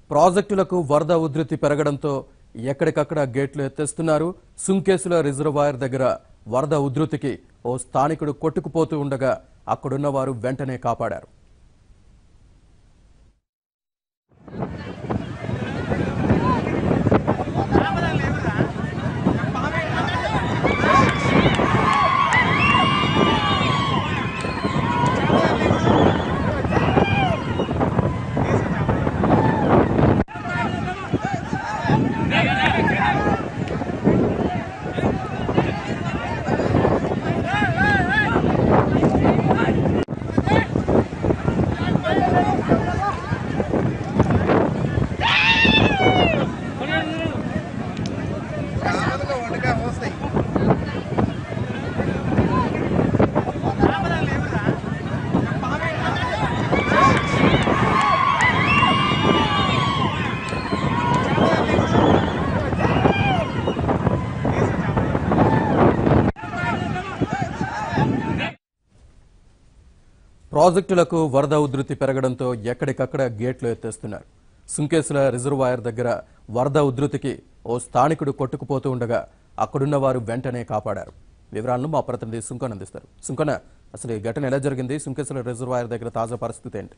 ప్రాజెక్టులకు వరద ఉధృతి పెరగడంతో ఎక్కడికక్కడ గేట్లు ఎత్తేస్తున్నారు సుంకేసుల రిజర్వాయర్ దగ్గర వరద ఉధృతికి ఓ స్థానికుడు కొట్టుకుపోతూ ఉండగా అక్కడున్న వారు వెంటనే కాపాడారు ప్రాజెక్టులకు వరద ఉధృతి పెరగడంతో ఎక్కడికక్కడ గేట్లు ఎత్తేస్తున్నారు సుంకేసుల రిజర్వాయర్ దగ్గర వరద ఉధృతికి ఓ స్థానికుడు కొట్టుకుపోతూ ఉండగా అక్కడున్న వారు వెంటనే కాపాడారు వివరాలను మా ప్రతినిధి సుంకన్ అందిస్తారు సుంకన అసలు ఈ ఘటన ఎలా జరిగింది సుంకేసుల రిజర్వాయర్ దగ్గర తాజా పరిస్థితి ఏంటి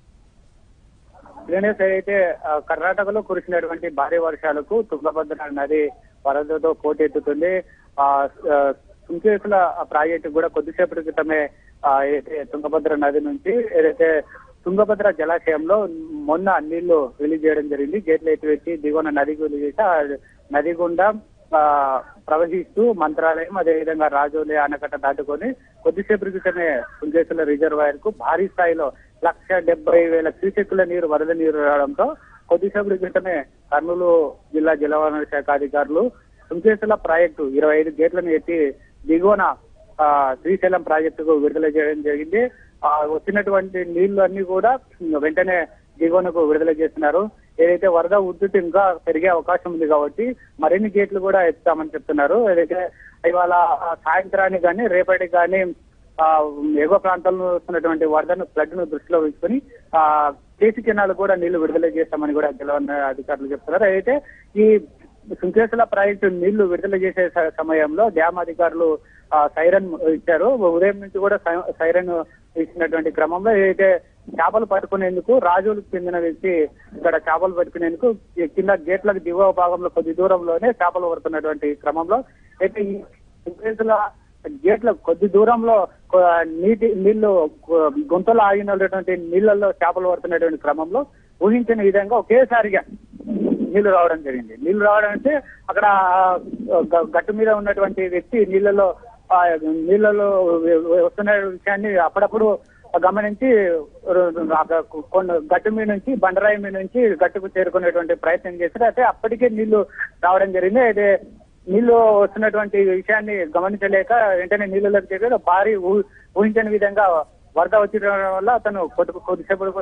గణేష్ అయితే ఆ, కర్ణాటకలో కురిసినటువంటి భారీ వర్షాలకు తుంగభద్ర నది వరదతో పోటెత్తుతుంది ఆ ఆ, సుంకేసుల ప్రాజెక్టు కూడా కొద్దిసేపటి క్రితమే ఆ, ఏదైతే తుంగభద్ర నది నుంచి ఏదైతే తుంగభద్ర జలాశయంలో మొన్న నీళ్లు రిలీజ్ చేయడం జరిగింది గేట్లు ఎత్తిపెట్టి దిగువన నదికి రిలీజ్ చేసి ఆ నది గుండా ఆ, ప్రవహిస్తూ మంత్రాలయం అదేవిధంగా రాజోలి ఆనకట్ట దాటుకొని కొద్దిసేపటి క్రితమే కుంజేసుల రిజర్వాయర్ కు భారీ స్థాయిలో లక్ష డెబ్బై వేల క్యూసెక్కుల నీరు వరద నీరు రావడంతో కొద్దిసేపటి క్రితమే కర్నూలు జిల్లా జలవనరుల శాఖ అధికారులు కుంజేసుల ప్రాజెక్టు ఇరవై ఐదు గేట్లను ఎత్తి దిగువన ఆ, శ్రీశైలం ప్రాజెక్టుకు విడుదల చేయడం జరిగింది ఆ వచ్చినటువంటి నీళ్లు అన్ని కూడా వెంటనే దిగువనకు విడుదల చేస్తున్నారు ఏదైతే వరద ఉధృతి ఇంకా పెరిగే అవకాశం ఉంది కాబట్టి మరిన్ని గేట్లు కూడా ఎత్తుతామని చెప్తున్నారు ఏదైతే ఇవాళ ఆ, సాయంత్రానికి కానీ రేపటికి కానీ ఆ ఎగువ ప్రాంతాల్లో వస్తున్నటువంటి వరదను ఫ్లడ్ ను దృష్టిలో ఉంచుకొని ఆ కేసీ కెనాల్ కూడా నీళ్లు విడుదల చేస్తామని కూడా జలవన అధికారులు చెప్తున్నారు అయితే ఈ సుంకేసుల ప్రాజెక్టు నీళ్లు విడుదల చేసే స- సమయంలో డ్యామ్ అధికారులు ఆ, సైరన్ ఇచ్చారు ఉదయం నుంచి కూడా సై- సైరన్ ఇచ్చినటువంటి క్రమంలో ఏదైతే చేపలు పట్టుకునేందుకు రాజులకు చెందిన వ్యక్తి ఇక్కడ చేపలు పట్టుకునేందుకు ఈ కింద గేట్లకు దిగువ భాగంలో కొద్ది దూరంలోనే చేపలు పడుతున్నటువంటి క్రమంలో అయితే ఈ సుంకేసుల గేట్ల కొద్ది దూరంలో కొ- నీటి నీళ్లు కొ- గుంతలు ఆగినటువంటి నీళ్లలో చేపలు పడుతున్నటువంటి క్రమంలో ఊహించిన విధంగా ఒకేసారిగా నీళ్లు రావడం జరిగింది నీళ్లు రావడం అంటే అక్కడ ఆ, గ- గట్టు మీద ఉన్నటువంటి వ్యక్తి నీళ్లలో ఆ, నీళ్లలో వస్తున్న విషయాన్ని అప్పుడప్పుడు గమనించి రు- అక్కడ కొన్ని గట్టు మీద నుంచి బండరాయి మీద నుంచి గట్టుకు చేరుకునేటువంటి ప్రయత్నం చేశారు అయితే అప్పటికే నీళ్లు రావడం జరిగింది అయితే నీళ్లు వస్తున్నటువంటి విషయాన్ని గమనించలేక వెంటనే నీళ్ళలోకి చేరి భారీ ఊ- ఊహించని విధంగా వరద వచ్చిన వల్ల అతను కొద్ది కొద్దిసేపు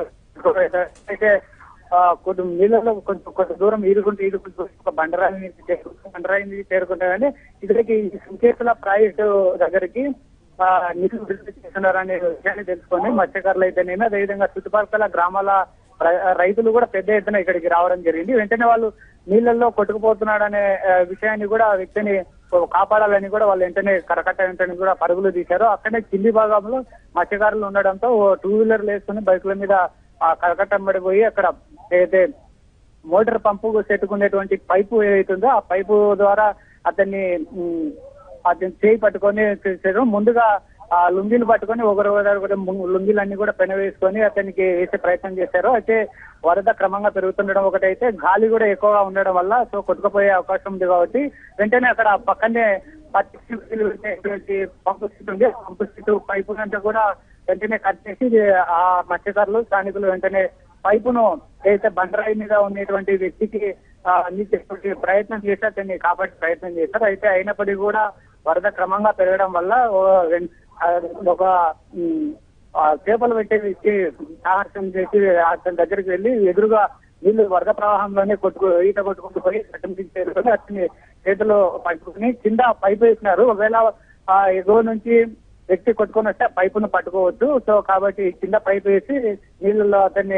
అయితే ఆ, కొద్ది నీళ్ళలో కొంచెం కొంత దూరం ఈదుకుంటూ ఈదుకుంటూ ఒక బండరాయి నుంచి చేరుకుంటూ బండరాయి నుంచి చేరుకుంటారని ఇక్కడికి ఈ సుంకేసుల ప్రాజెక్టు దగ్గరికి ఆ, నీళ్లు విడుదల చేస్తున్నారనే విషయాన్ని తెలుసుకొని మత్స్యకారులు అయితేనేమి అదేవిధంగా చుట్టుపక్కల గ్రామాల ర- రైతులు కూడా పెద్ద ఎత్తున ఇక్కడికి రావడం జరిగింది వెంటనే వాళ్ళు నీళ్ళల్లో కొట్టుకుపోతున్నాడనే ఆ, విషయాన్ని కూడా ఆ వ్యక్తిని కాపాడాలని కూడా వాళ్ళు వెంటనే కరకట్ట వెంటనే కూడా పరుగులు తీశారు అక్కడే కింది భాగంలో మత్స్యకారులు ఉండడంతో ఓ టూ వీలర్ వేసుకుని బైకుల మీద ఆ కరకట్టంబడి పోయి అక్కడ ఏదైతే మోటార్ పంపు పెట్టుకునేటువంటి పైపు ఏదైతుందో ఆ పైపు ద్వారా అతన్ని ఉమ్, అతని చేయి పట్టుకొని చేశారు ముందుగా ఆ లుంగీలు పట్టుకొని ఒకరు ఒకరు లుంగీలన్నీ కూడా పెన వేసుకొని అతనికి వేసే ప్రయత్నం చేశారు అయితే వరద క్రమంగా పెరుగుతుండడం ఒకటైతే గాలి కూడా ఎక్కువగా ఉండడం వల్ల సో కొట్టుకుపోయే అవకాశం ఉంది కాబట్టి వెంటనే అక్కడ పక్కనే పత్తి పెట్టేటువంటి పంపు సెట్ ఉంది ఆ పంపు సెట్ పైపు అంతా కూడా వెంటనే కట్ చేసి ఆ మత్స్యకారులు స్థానికులు వెంటనే పైపును ఏదైతే బండరాయి మీద ఉన్నటువంటి వ్యక్తికి ఆ, అందించేటువంటి ప్రయత్నం చేసి అతన్ని కాపాడే ప్రయత్నం చేశారు అయితే అయినప్పటికీ కూడా వరద క్రమంగా పెరగడం వల్ల ఓ రెం- ఆ, ఒక ఉమ్, ఆ, చేపలు పెట్టే వ్యక్తి సాహసం చేసి అతని దగ్గరికి వెళ్ళి ఎదురుగా నీళ్లు వరద ప్రవాహంలోనే కొట్టుకు ఈత కొట్టుకుంటూ పోయి చట్టం చేరుకొని అతని చేతిలో పట్టుకుని కింద పైపు వేసినారు ఒకవేళ ఆ ఎగువ నుంచి వ్యక్తి కొట్టుకొని వస్తే ఆ పైపును పట్టుకోవచ్చు సో కాబట్టి కింద పైపు వేసి నీళ్ళలో అతన్ని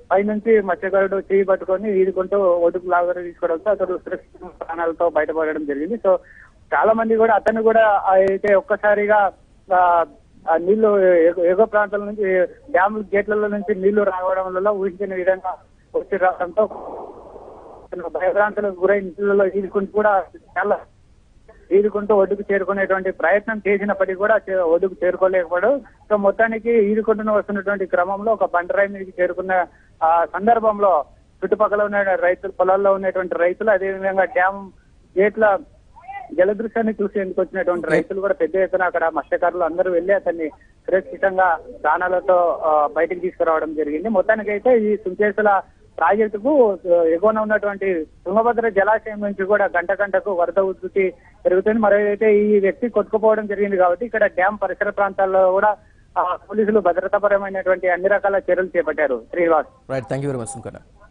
పైనుంచి మత్స్యకారుడు చేయి పట్టుకొని ఈదుకుంటూ ఒడ్డుకు లాగా తీసుకోవడంతో అతడు సురక్షిత ప్రాణాలతో బయటపడడం జరిగింది సో చాలా మంది కూడా అతను కూడా అయితే ఒక్కసారిగా ఆ, ఆ నీళ్లు ఎగు- ఎగువ ప్రాంతాల నుంచి డ్యామ్ గేట్లలో నుంచి నీళ్లు రావడం వల్ల ఊహించిన విధంగా వచ్చి రావడంతో అతను భయభ్రాంతులకు గురై నీళ్ళలో ఈదుకుంటూ కూడా చాలా ఈదుకుంటూ ఒడ్డుకు చేరుకునేటువంటి ప్రయత్నం చేసినప్పటికీ కూడా చే- ఒడ్డుకు చేరుకోలేకపోయాడు సో మొత్తానికి ఈదుకుంటూ వస్తున్నటువంటి క్రమంలో ఒక బండరాయి మీదకి చేరుకున్న ఆ సందర్భంలో చుట్టుపక్కల ఉన్న రైతులు పొలాల్లో ఉన్నటువంటి రైతులు అదేవిధంగా డ్యామ్ గేట్ల జలదృశ్యాన్ని చూసేందుకు వచ్చినటువంటి రైతులు కూడా పెద్ద ఎత్తున అక్కడ మత్స్యకారులు అందరూ వెళ్లి అతన్ని సురక్షితంగా ప్రాణాలతో ఆ, బయటికి తీసుకురావడం జరిగింది మొత్తానికైతే ఈ సుంకేసుల ప్రాజెక్టుకు ఆ, ఎగువన ఉన్నటువంటి తుంగభద్ర జలాశయం నుంచి కూడా గంట గంటకు వరద ఉధృతి పెరుగుతుంది మరోవైతే ఈ వ్యక్తి కొట్టుకుపోవడం జరిగింది కాబట్టి ఇక్కడ డ్యామ్ పరిసర ప్రాంతాల్లో కూడా ఆ, పోలీసులు భద్రతాపరమైనటువంటి అన్ని రకాల చర్యలు చేపట్టారు Srinivas right thank you very much Sunkanna